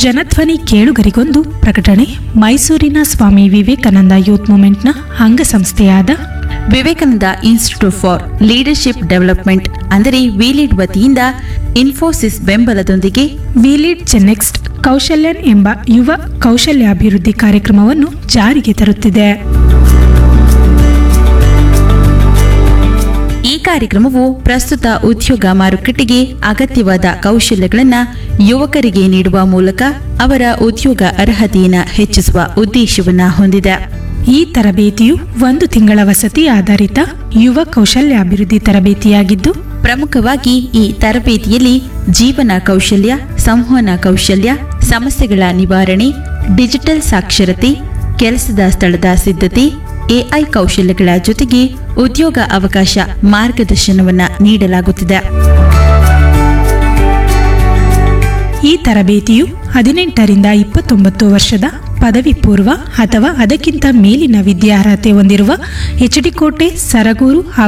ಜನಧ್ವನಿ ಕೇಳುಗರಿಗೊಂದು ಪ್ರಕಟಣೆ ಮೈಸೂರಿನ ಸ್ವಾಮಿ ವಿವೇಕಾನಂದ ಯೂತ್ ಮೂವ್ಮೆಂಟ್ನ ಅಂಗಸಂಸ್ಥೆಯಾದ Vivekananda institute for leadership development ಅಂದರೆ ವಿಲಿಡ್ ವತಿಯಿಂದ ಇನ್ಫೋಸಿಸ್ ಬೆಂಬಲದೊಂದಿಗೆ ವಿಲಿಡ್ ಚೆನ್ನೆಕ್ಸ್ಟ್ ಕೌಶಲ್ಯನ್ ಎಂಬ ಯುವ ಕೌಶಲ್ಯಾಭಿವೃದ್ಧಿ ಕಾರ್ಯಕ್ರಮವನ್ನು ಜಾರಿಗೆ ತರುತ್ತಿದೆ ಈ ಕಾರ್ಯಕ್ರಮವು ಪ್ರಸ್ತುತ ಉದ್ಯೋಗ ಮಾರುಕಟ್ಟೆಗೆ ಅಗತ್ಯವಾದ ಕೌಶಲ್ಯಗಳನ್ನು ಯುವಕರಿಗೆ ನೀಡುವ ಮೂಲಕ ಅವರ ಉದ್ಯೋಗ ಅರ್ಹತೆಯನ್ನು ಹೆಚ್ಚಿಸುವ ಉದ್ದೇಶವನ್ನು ಹೊಂದಿದೆ ಈ ತರಬೇತಿಯು ಒಂದು ತಿಂಗಳ ವಸತಿ ಆಧಾರಿತ ಯುವ ಕೌಶಲ್ಯಾಭಿವೃದ್ಧಿ ತರಬೇತಿಯಾಗಿದ್ದು ಪ್ರಮುಖವಾಗಿ ಈ ತರಬೇತಿಯಲ್ಲಿ ಜೀವನ ಕೌಶಲ್ಯ ಸಂವಹನ ಕೌಶಲ್ಯ ಸಮಸ್ಯೆಗಳ ನಿವಾರಣೆ ಡಿಜಿಟಲ್ ಸಾಕ್ಷರತೆ ಕೆಲಸದ ಸ್ಥಳದ ಸಿದ್ಧತೆ ಎಐ ಕೌಶಲ್ಯಗಳ ಜೊತೆಗೆ ಉದ್ಯೋಗ ಅವಕಾಶ ಮಾರ್ಗದರ್ಶನವನ್ನು ನೀಡಲಾಗುತ್ತಿದೆ ಈ ತರಬೇತಿಯು ಹದಿನೆಂಟರಿಂದ ಇಪ್ಪತ್ತೊಂಬತ್ತು ವರ್ಷದ ಪದವಿ ಪೂರ್ವ ಅಥವಾ ಅದಕ್ಕಿಂತ ಮೇಲಿನ ವಿದ್ಯಾರ್ಹತೆ ಹೊಂದಿರುವ ಎಚ್ಡಿಕೋಟೆ ಸರಗೂರು ಹಾಗೂ